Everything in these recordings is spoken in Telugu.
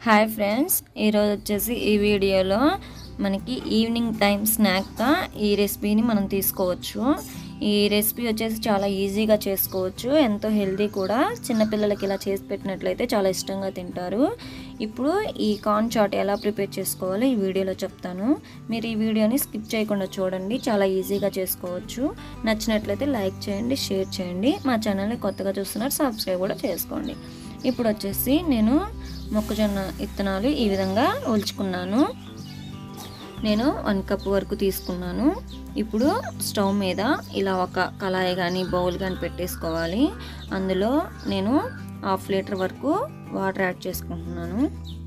హాయ్ ఫ్రెండ్స్ ఈరోజు వచ్చేసి ఈ వీడియోలో మనకి ఈవినింగ్ టైం స్నాక్గా ఈ రెసిపీని మనం తీసుకోవచ్చు ఈ రెసిపీ వచ్చేసి చాలా ఈజీగా చేసుకోవచ్చు ఎంతో హెల్దీ కూడా చిన్నపిల్లలకి ఇలా చేసి పెట్టినట్లయితే చాలా ఇష్టంగా తింటారు ఇప్పుడు ఈ కార్న్ చాట్ ఎలా ప్రిపేర్ చేసుకోవాలో ఈ వీడియోలో చెప్తాను మీరు ఈ వీడియోని స్కిప్ చేయకుండా చూడండి చాలా ఈజీగా చేసుకోవచ్చు నచ్చినట్లయితే లైక్ చేయండి షేర్ చేయండి మా ఛానల్ని కొత్తగా చూస్తున్నారు సబ్స్క్రైబ్ కూడా చేసుకోండి ఇప్పుడు వచ్చేసి నేను మొక్కజొన్న విత్తనాలు ఈ విధంగా ఒలుచుకున్నాను నేను వన్ కప్ వరకు తీసుకున్నాను ఇప్పుడు స్టవ్ మీద ఇలా ఒక కళాయి కానీ బౌల్ కానీ పెట్టేసుకోవాలి అందులో నేను హాఫ్ లీటర్ వరకు వాటర్ యాడ్ చేసుకుంటున్నాను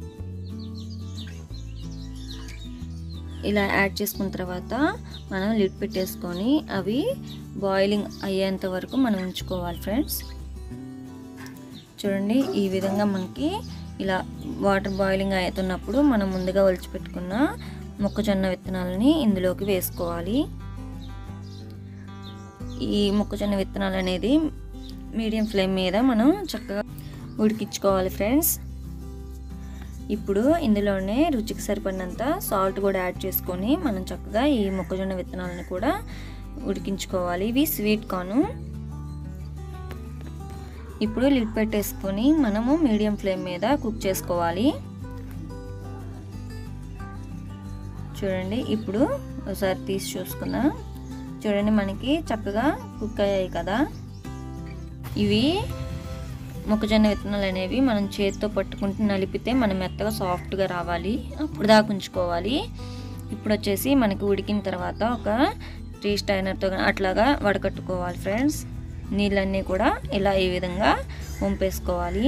ఇలా యాడ్ చేసుకున్న తర్వాత మనం లిడ్ పెట్టేసుకొని అవి బాయిలింగ్ అయ్యేంత వరకు మనం ఉంచుకోవాలి ఫ్రెండ్స్ చూడండి ఈ విధంగా మనకి ఇలా వాటర్ బాయిలింగ్ అవుతున్నప్పుడు మనం ముందుగా ఒలిచిపెట్టుకున్న మొక్కజొన్న విత్తనాలని ఇందులోకి వేసుకోవాలి ఈ మొక్కజొన్న విత్తనాలు అనేది మీడియం ఫ్లేమ్ మీద మనం చక్కగా ఉడికించుకోవాలి ఫ్రెండ్స్ ఇప్పుడు ఇందులోనే రుచికి సరిపడినంత సాల్ట్ కూడా యాడ్ చేసుకొని మనం చక్కగా ఈ మొక్కజొన్న విత్తనాలను కూడా ఉడికించుకోవాలి ఇవి స్వీట్ కార్న్ ఇప్పుడు లిడ్ పెట్టేసుకొని మనము మీడియం ఫ్లేమ్ మీద కుక్ చేసుకోవాలి చూడండి ఇప్పుడు ఒకసారి తీసి చూసుకుందాం చూడండి మనకి చక్కగా కుక్ అయ్యాయి కదా ఇవి మొక్కజొన్న విత్తనాలు అనేవి మనం చేతితో పట్టుకుంటూ నలిపితే మనం మెత్తగా సాఫ్ట్గా రావాలి అప్పుడు దాకా ఉంచుకోవాలి ఇప్పుడు వచ్చేసి మనకి ఉడికిన తర్వాత ఒక టీ స్టైనర్తో అట్లాగా వడకట్టుకోవాలి ఫ్రెండ్స్ నీళ్ళన్నీ కూడా ఇలా ఈ విధంగా వంపేసుకోవాలి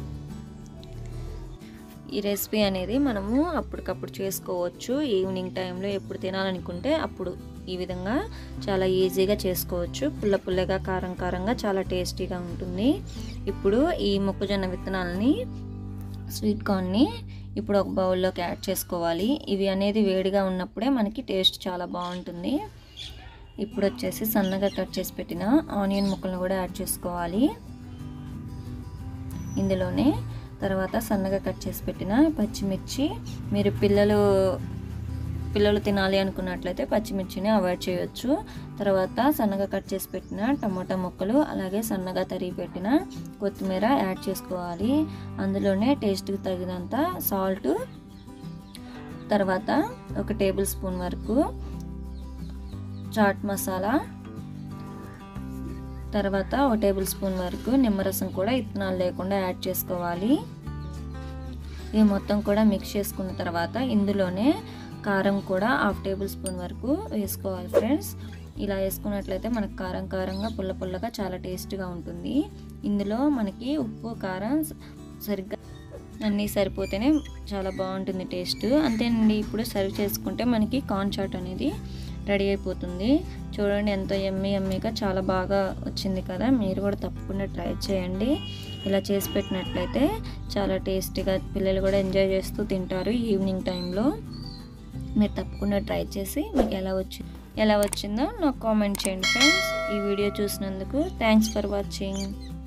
ఈ రెసిపీ అనేది మనము అప్పటికప్పుడు చేసుకోవచ్చు ఈవినింగ్ టైంలో ఎప్పుడు తినాలనుకుంటే అప్పుడు ఈ విధంగా చాలా ఈజీగా చేసుకోవచ్చు పుల్ల పుల్లగా కారం కారంగా చాలా టేస్టీగా ఉంటుంది ఇప్పుడు ఈ మొక్కజొన్న విత్తనాలని స్వీట్ కార్న్ని ఇప్పుడు ఒక బౌల్లోకి యాడ్ చేసుకోవాలి ఇవి అనేది వేడిగా ఉన్నప్పుడే మనకి టేస్ట్ చాలా బాగుంటుంది ఇప్పుడు వచ్చేసి సన్నగా కట్ చేసి పెట్టిన ఆనియన్ ముక్కలను కూడా యాడ్ చేసుకోవాలి ఇందులోనే తర్వాత సన్నగా కట్ చేసి పెట్టిన పచ్చిమిర్చి మీరు పిల్లలు పిల్లలు తినాలి అనుకున్నట్లయితే పచ్చిమిర్చిని అవాయిడ్ చేయొచ్చు తర్వాత సన్నగా కట్ చేసి పెట్టిన టమాటా ముక్కలు అలాగే సన్నగా తరిగి పెట్టిన కొత్తిమీర యాడ్ చేసుకోవాలి అందులోనే టేస్ట్కి తగినంత సాల్ట్ తర్వాత ఒక టేబుల్ స్పూన్ వరకు చాట్ మసాలా తర్వాత ఒక టేబుల్ స్పూన్ వరకు నిమ్మరసం కూడా ఇత్తనాలు లేకుండా యాడ్ చేసుకోవాలి ఇవి మొత్తం కూడా మిక్స్ చేసుకున్న తర్వాత ఇందులోనే కారం కూడా హాఫ్ టేబుల్ స్పూన్ వరకు వేసుకోవాలి ఫ్రెండ్స్ ఇలా వేసుకున్నట్లయితే మనకు కారం కారంగా పుల్ల పుల్లగా చాలా టేస్ట్గా ఉంటుంది ఇందులో మనకి ఉప్పు కారం సరిగ్గా అన్నీ సరిపోతేనే చాలా బాగుంటుంది టేస్ట్ అంతేనండి ఇప్పుడు సర్వ్ చేసుకుంటే మనకి కార్న్ చాట్ అనేది రెడీ అయిపోతుంది చూడండి ఎంతో ఎమ్మి ఎమ్మిగా చాలా బాగా వచ్చింది కదా మీరు కూడా తప్పకుండా ట్రై చేయండి ఇలా చేసి పెట్టినట్లయితే చాలా టేస్టీగా పిల్లలు కూడా ఎంజాయ్ చేస్తూ తింటారు ఈవినింగ్ టైంలో మీరు తప్పకుండా ట్రై చేసి మీకు ఎలా వచ్చి ఎలా వచ్చిందో నాకు కామెంట్ చేయండి ఫ్రెండ్స్ ఈ వీడియో చూసినందుకు థ్యాంక్స్ ఫర్ వాచింగ్